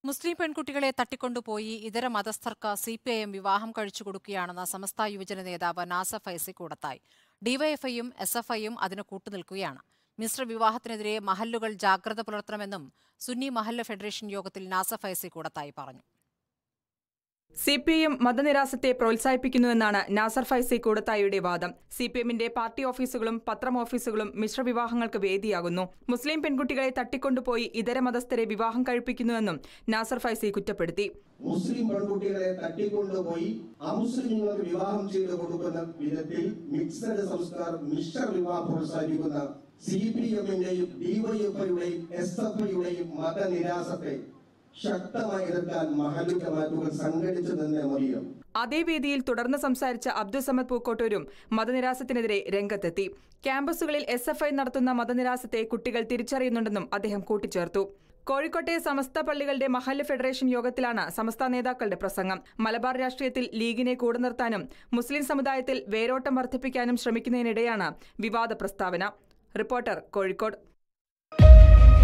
മുസ്ലിം പെൺകുട്ടികളെ തട്ടിക്കൊണ്ടുപോയി ഇതര മതസ്ഥർക്ക് സി പി ഐ എം വിവാഹം കഴിച്ചു കൊടുക്കുകയാണെന്ന സമസ്ത യുവജന നേതാവ് നാസ ഫൈസി കൂടത്തായി ഡിവൈഎഫ്ഐയും എസ് എഫ് ഐയും അതിന് കൂട്ടുനിൽക്കുകയാണ് മിശ്ര വിവാഹത്തിനെതിരെ മഹല്ലുകൾ ജാഗ്രത പുലർത്തണമെന്നും സുന്നി മഹല്ല് ഫെഡറേഷൻ യോഗത്തിൽ നാസ ഫൈസി കൂടത്തായി പറഞ്ഞു സി പി എം മതനിരാസത്തെ പ്രോത്സാഹിപ്പിക്കുന്നുവെന്നാണ് നാസർ ഫൈസി കൂടത്തായിയുടെ വാദം സി പി എമ്മിന്റെ പാർട്ടി ഓഫീസുകളും പത്രം ഓഫീസുകളും മിശ്രവിവാഹങ്ങൾക്ക് വേദിയാകുന്നു മുസ്ലിം പെൺകുട്ടികളെ തട്ടിക്കൊണ്ടുപോയി ഇതര മതസ്ഥരെ വിവാഹം കഴിപ്പിക്കുന്നുവെന്നും നാസർ ഫൈസി കുറ്റപ്പെടുത്തി മുസ്ലിം പെൺകുട്ടികളെ തട്ടിക്കൊണ്ടുപോയി അമുസ്ലിങ്ങൾക്ക് വിവാഹം ചെയ്തു കൊടുക്കുന്ന വിധത്തിൽ മിക്സഡ് സംസ്കാരം മിശ്ര വിവാഹം പ്രോത്സാഹിപ്പിക്കുന്ന സി പി എമ്മിന്റെയും ഡിവൈഎഫ്ഐയുടെയും എസ് എഫ് ഐയുടെയും മതനിരാസത്തെ ശക്തമായി എതിർക്കാൻ മഹല്ലു ജമാറ്റുകൾ സംഘടിച്ചു നിന്നേ മതിയോ അതേ വേദിയിൽ തുടർന്ന് സംസാരിച്ച അബ്ദുൾ സമദ് പൂക്കോട്ടൂരും മതനിരാസത്തിനെതിരെ രംഗത്തെത്തി ക്യാമ്പസുകളിൽ എസ് എഫ് ഐ നടത്തുന്ന മതനിരാസത്തെ കുട്ടികൾ തിരിച്ചറിയുന്നുണ്ടെന്നും അദ്ദേഹം കൂട്ടിച്ചേർത്തു കോഴിക്കോട്ടെ സമസ്ത പള്ളികളുടെ മഹല്ല് ഫെഡറേഷൻ യോഗത്തിലാണ് സമസ്ത നേതാക്കളുടെ പ്രസംഗം മലബാർ രാഷ്ട്രീയത്തിൽ ലീഗിനെ കൂടെ നിർത്താനും മുസ്ലിം സമുദായത്തിൽ വേരോട്ടം വർദ്ധിപ്പിക്കാനും ശ്രമിക്കുന്നതിനിടെയാണ് വിവാദ പ്രസ്താവന റിപ്പോർട്ടർ കോഴിക്കോട്